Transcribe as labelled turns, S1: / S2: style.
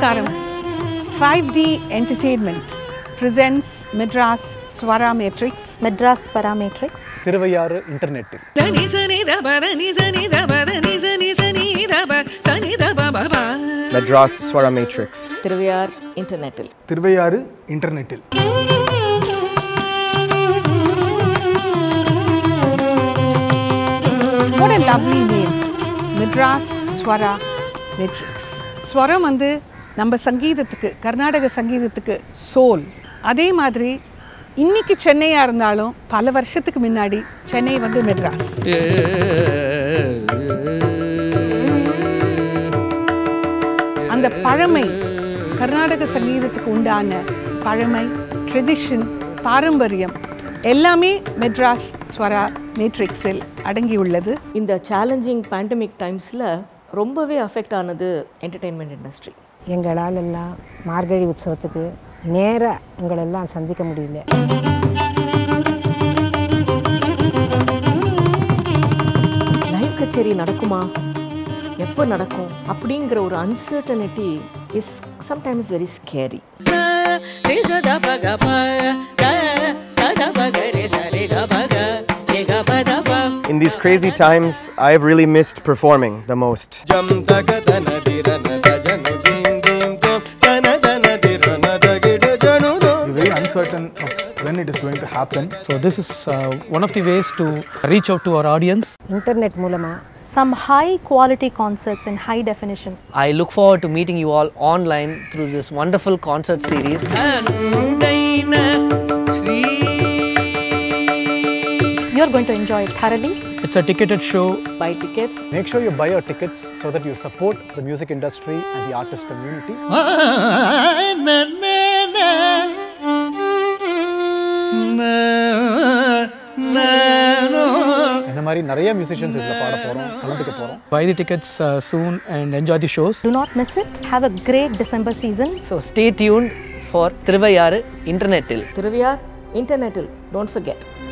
S1: Namaskaram. 5D Entertainment presents Madras Swara Matrix.
S2: Madras Swara Matrix
S3: Thiruvaiyaru இன்டர்நெட்டில்
S4: దని సని దబ దని సని దబ దని సని సని దబ సని దబ బబ
S5: Madras Swara Matrix.
S6: திருவையார் இன்டர்நெட்டில்
S7: திருவையாறு இன்டர்நெட்டில்
S1: What a lovely name. Madras Swara Matrix. ஸ்வரம் வந்து நம்ம சங்கீதத்துக்கு கர்நாடக சங்கீதத்துக்கு சோல் அதே மாதிரி இன்னைக்கு சென்னையாக இருந்தாலும் பல வருஷத்துக்கு முன்னாடி சென்னை வந்து மெட்ராஸ் அந்த பழமை கர்நாடக சங்கீதத்துக்கு உண்டான பழமை ட்ரெடிஷன் பாரம்பரியம் எல்லாமே மெட்ராஸ் ஸ்வரா மேட்ரிக்ஸில் அடங்கியுள்ளது
S6: இந்த சேலஞ்சிங் பேண்டமிக் டைம்ஸில் ரொம்பவே அஃபெக்ட் ஆனது என்டர்டெயின்மெண்ட் இண்டஸ்ட்ரி
S2: எங்களால் எல்லாம் மார்கழி உற்சவத்துக்கு நேராக உங்களெல்லாம் சந்திக்க முடியல
S6: லைவ் கச்சேரி நடக்குமா எப்போ நடக்கும் அப்படிங்கிற ஒரு uncertainty is sometimes very scary
S4: స రి స దబ గబ ద స దబ గరి స రి గబ గ రి గబ దబ
S5: In these crazy times, I have really missed performing the most.
S7: very uncertain of when it is going to happen.
S8: So this is uh, one of the ways to reach out to our audience.
S2: Internet மூலமாக
S9: some high quality concerts in high definition.
S10: I look forward to meeting you all online through this wonderful concert series.
S4: అనుడైన Shri
S9: You're going to enjoy it thoroughly.
S8: It's a ticketed show.
S6: Buy tickets
S3: Make sure you buy your tickets so that you support the music industry and the artist community. இந்த மாதிரி நிறைய musicians இதில் பாட போகிறோம் கலந்துக்க போகிறோம்
S8: Buy the tickets uh, soon and enjoy the shows.
S9: Do not miss it. Have a great December season.
S10: So stay tuned for Thiruvayyaru Internetil.
S6: Thiruvaiyaru இன்டர்நெட்டில் don't forget